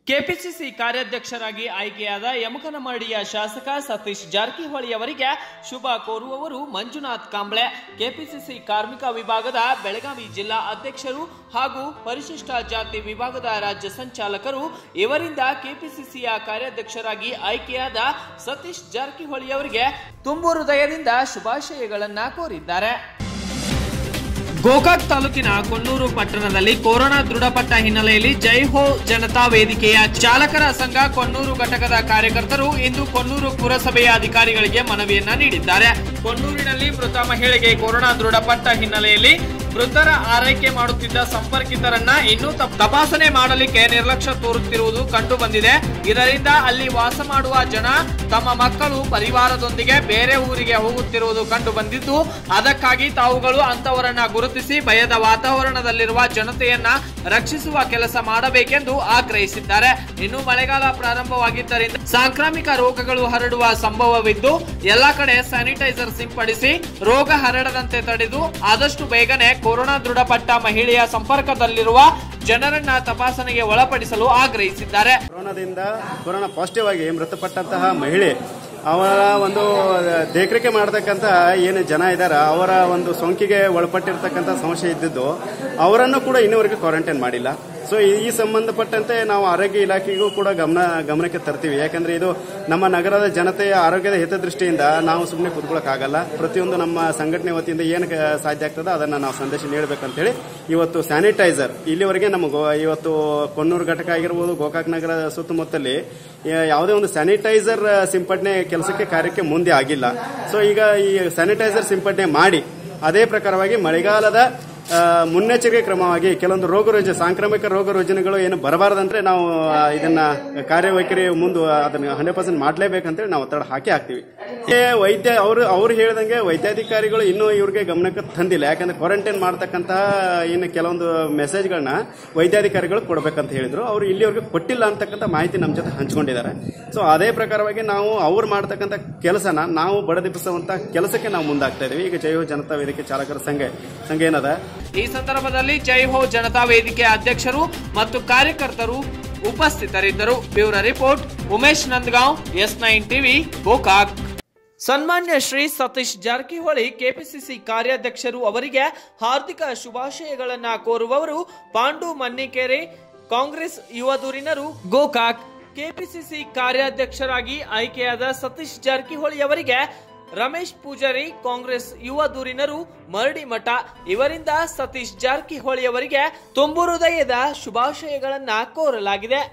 KPCC ಕಾರ್ಯಾಧ್ಯಕ್ಷರಾಗಿ ಆಯ್ಕೆಯಾದ ಯಮಕನಮರಡಿಯ ಶಾಸಕ ಸತೀಶ್ ಜಾರಕಿಹೊಳಿ ಅವರಿಗೆ ಶುಭ ಕೋರುವವರು ಮಂಜುನಾಥ್ ಕಾಂಬ್ಳೆ ಕೆಪಿಸಿಸಿ ಕಾರ್ಮಿಕ ವಿಭಾಗದ ಬೆಳಗಾವಿ ಜಿಲ್ಲಾ ಅಧ್ಯಕ್ಷರು ಹಾಗೂ ಪರಿಶಿಷ್ಟ ಜಾತಿ ವಿಭಾಗದ ರಾಜ್ಯ ಸಂಚಾಲಕರು ಇವರಿಂದ ಕೆಪಿಸಿಸಿಯ ಕಾರ್ಯಾಧ್ಯಕ್ಷರಾಗಿ ಆಯ್ಕೆಯಾದ ಸತೀಶ್ ಜಾರಕಿಹೊಳಿ ಅವರಿಗೆ ತುಂಬು ಹೃದಯದಿಂದ ಶುಭಾಶಯಗಳನ್ನ ಕೋರಿದ್ದಾರೆ ಗೋಕಾಕ್ ತಾಲೂಕಿನ ಕೊಣ್ಣೂರು ಪಟ್ಟಣದಲ್ಲಿ ಕೊರೋನಾ ದೃಢಪಟ್ಟ ಹಿನ್ನೆಲೆಯಲ್ಲಿ ಜೈ ಹೋ ಜನತಾ ವೇದಿಕೆಯ ಚಾಲಕರ ಸಂಘ ಕೊಣ್ಣೂರು ಘಟಕದ ಕಾರ್ಯಕರ್ತರು ಇಂದು ಕೊಣ್ಣೂರು ಪುರಸಭೆಯ ಅಧಿಕಾರಿಗಳಿಗೆ ಮನವಿಯನ್ನ ನೀಡಿದ್ದಾರೆ ಕೊಣ್ಣೂರಿನಲ್ಲಿ ಮೃತ ಮಹಿಳೆಗೆ ಕೊರೋನಾ ದೃಢಪಟ್ಟ ಹಿನ್ನೆಲೆಯಲ್ಲಿ ಮೃತರ ಆರೈಕೆ ಮಾಡುತ್ತಿದ್ದ ಸಂಪರ್ಕಿತರನ್ನ ಇನ್ನೂ ತಪ್- ತಪಾಸಣೆ ಮಾಡಲಿಕ್ಕೆ ನಿರ್ಲಕ್ಷ್ಯ ತೋರುತ್ತಿರುವುದು ಕಂಡು ಬಂದಿದೆ ಇದರಿಂದ ಅಲ್ಲಿ ವಾಸ ಮಾಡುವ ಜನ ತಮ್ಮ ಮಕ್ಕಳು ಪರಿವಾರದೊಂದಿಗೆ ಬೇರೆ ಊರಿಗೆ ಹೋಗುತ್ತಿರುವುದು ಕಂಡು ಬಂದಿದ್ದು ಅದಕ್ಕಾಗಿ ತಾವುಗಳು ಅಂತವರನ್ನ ಗುರುತಿಸಿ ಭಯದ ವಾತಾವರಣದಲ್ಲಿರುವ ಜನತೆಯನ್ನ ರಕ್ಷಿಸುವ ಕೆಲಸ ಮಾಡಬೇಕೆಂದು ಆಗ್ರಹಿಸಿದ್ದಾರೆ ಇನ್ನು ಮಳೆಗಾಲ ಪ್ರಾರಂಭವಾಗಿದ್ದರಿಂದ ಸಾಂಕ್ರಾಮಿಕ ರೋಗಗಳು ಹರಡುವ ಸಂಭವವಿದ್ದು ಎಲ್ಲಾ ಕಡೆ ಸ್ಯಾನಿಟೈಸರ್ ಸಿಂಪಡಿಸಿ ರೋಗ ಹರಡದಂತೆ ತಡೆದು ಆದಷ್ಟು ಬೇಗನೆ ಕೊರೋನಾ ದೃಢಪಟ್ಟ ಮಹಿಳೆಯ ಸಂಪರ್ಕದಲ್ಲಿರುವ ಜನರನ್ನ ತಪಾಸಣೆಗೆ ಒಳಪಡಿಸಲು ಆಗ್ರಹಿಸಿದ್ದಾರೆ ಕೊರೋನಾದಿಂದ ಕೊರೋನಾ ಪಾಸಿಟಿವ್ ಆಗಿ ಮೃತಪಟ್ಟಂತಹ ಮಹಿಳೆ ಅವರ ಒಂದು ದೇಖರೇಖೆ ಮಾಡತಕ್ಕಂಥ ಏನು ಜನ ಇದ್ದಾರೆ ಅವರ ಒಂದು ಸೋಂಕಿಗೆ ಒಳಪಟ್ಟಿರ್ತಕ್ಕಂಥ ಸಮಸ್ಯೆ ಇದ್ದಿದ್ದು ಅವರನ್ನು ಕೂಡ ಇನ್ನೂವರೆಗೆ ಕ್ವಾರಂಟೈನ್ ಮಾಡಿಲ್ಲ ಸೊ ಈ ಸಂಬಂಧಪಟ್ಟಂತೆ ನಾವು ಆರೋಗ್ಯ ಇಲಾಖೆಗೂ ಕೂಡ ಗಮನ ಗಮನಕ್ಕೆ ತರ್ತೀವಿ ಯಾಕಂದ್ರೆ ಇದು ನಮ್ಮ ನಗರದ ಜನತೆಯ ಆರೋಗ್ಯದ ಹಿತದೃಷ್ಟಿಯಿಂದ ನಾವು ಸುಮ್ಮನೆ ಕೂತ್ಕೊಳ್ಳೋಕ್ಕಾಗಲ್ಲ ಪ್ರತಿಯೊಂದು ನಮ್ಮ ಸಂಘಟನೆ ವತಿಯಿಂದ ಏನು ಕ- ಸಾಧ್ಯ ಆಗ್ತದೆ ಅದನ್ನು ನಾವು ಸಂದೇಶ ನೀಡಬೇಕಂತೇಳಿ ಇವತ್ತು ಸ್ಯಾನಿಟೈಸರ್ ಇಲ್ಲಿವರೆಗೆ ನಮ್ಮ ಗೋ- ಇವತ್ತು ಕೊಣ್ಣೂರು ಘಟಕ ಆಗಿರ್ಬೋದು ಗೋಕಾಕ್ ನಗರ ಸುತ್ತಮುತ್ತಲಿ ಯಾ- ಯಾವುದೇ ಒಂದು ಸ್ಯಾನಿಟೈಸರ್ ಸಿಂಪಡಣೆ ಕೆಲಸಕ್ಕೆ ಕಾರ್ಯಕ್ಕೆ ಮುಂದೆ ಆಗಿಲ್ಲ ಸೊ ಈಗ ಈ ಸ್ಯಾನಿಟೈಸರ್ ಸಿಂಪಡಣೆ ಮಾಡಿ ಅದೇ ಪ್ರಕಾರವಾಗಿ ಮಳೆಗಾಲದ ಆ, ಮುನ್ನೆಚ್ಚರಿಕೆ ಕ್ರಮವಾಗಿ ಕೆಲವೊಂದು ರೋಗ ರುಜಿನ ಸಾಂಕ್ರಾಮಿಕ ರೋಗ ರುಜಿನಗಳು ಏನು ಬರಬಾರದಂದ್ರೆ ನಾವು ಆ, ಇದನ್ನ ಕಾರ್ಯವೈಖರಿ ಮುಂದೆ ಅದನ್ನ ಹಂಡ್ರೆಡ್ ಪರ್ಸೆಂಟ್ ಮಾಡಲೇಬೇಕಂತೇಳಿ ನಾವು ಒತ್ತಡ ಹಾಕಿ ಹಾಕ್ತಿವಿ ಏ, ವೈದ್ಯ ಅವರು ಅವ್ರು ಹೇಳ್ದಂಗೆ ವೈದ್ಯಾಧಿಕಾರಿಗಳು ಇನ್ನೂ ಇವ್ರಿಗೆ ಗಮನಕ್ಕೆ ತಂದಿಲ್ಲ ಯಾಕಂದ್ರೆ ಕ್ವಾರಂಟೈನ್ ಮಾಡ್ತಕ್ಕಂತಹ ಏನು ಕೆಲವೊಂದು ಮೆಸೇಜ್ಗಳನ್ನ ವೈದ್ಯಾಧಿಕಾರಿಗಳು ಕೊಡಬೇಕಂತ ಹೇಳಿದ್ರು ಅವರು ಇಲ್ಲಿವರೆಗೂ ಕೊಟ್ಟಿಲ್ಲ ಅಂತಕ್ಕಂಥ ಮಾಹಿತಿ ನಮ್ಮ ಜೊತೆ ಹಂಚ್ಕೊಂಡಿದ್ದಾರೆ ಸೊ ಅದೇ ಪ್ರಕಾರವಾಗಿ ನಾವು ಅವ್ರು ಮಾಡ್ತಕ್ಕಂಥ ಕೆಲಸನ ನಾವು ಬಡದಿಪ್ಪಿಸುವಂತ ಕೆಲಸಕ್ಕೆ ನಾವು ಮುಂದಾಗ್ತಾ ಇದೀವಿ ಈಗ ಜೈವ ಜನತಾ ವೇದಿಕೆ ಚಾಲಕರ ಸಂಘ ಸಂಘ ಏನದ ಈ ಸಂದರ್ಭದಲ್ಲಿ ಜೈ ಹೋ ಜನತಾ ವೇದಿಕೆ ಅಧ್ಯಕ್ಷರು ಮತ್ತು ಕಾರ್ಯಕರ್ತರು ಉಪಸ್ಥಿತರಿದ್ದರು bureau report Umesh Nandgaon S nine TV Gokak ಸನ್ಮಾನ್ಯ ಶ್ರೀ ಸತೀಶ್ ಜಾರಕಿಹೊಳಿ ಕೆಪಿಸಿಸಿ ಕಾರ್ಯಾಧ್ಯಕ್ಷರು ಅವರಿಗೆ ಹಾರ್ದಿಕ ಶುಭಾಶಯಗಳನ್ನ ಕೋರುವವರು ಪಾಂಡು ಮನ್ನಿಕೆರೆ ಕಾಂಗ್ರೆಸ್ ಯುವ ಧುರೀಣರು ಗೋಕಾಕ್ ಕೆಪಿಸಿಸಿ ಕಾರ್ಯಾಧ್ಯಕ್ಷರಾಗಿ ಆಯ್ಕೆಯಾದ ಸತೀಶ್ ಜಾರಕಿಹೊಳಿ ಅವರಿಗೆ ರಮೇಶ್ ಪೂಜಾರಿ ಕಾಂಗ್ರೆಸ್ ಯುವ ಧುರೀಣರು ಮರಡಿ ಮಠ ಇವರಿಂದ ಸತೀಶ್ ಜಾರಕಿಹೊಳಿ ಅವರಿಗೆ ತುಂಬು ಹೃದಯದ ಶುಭಾಶಯಗಳನ್ನ ಕೋರಲಾಗಿದೆ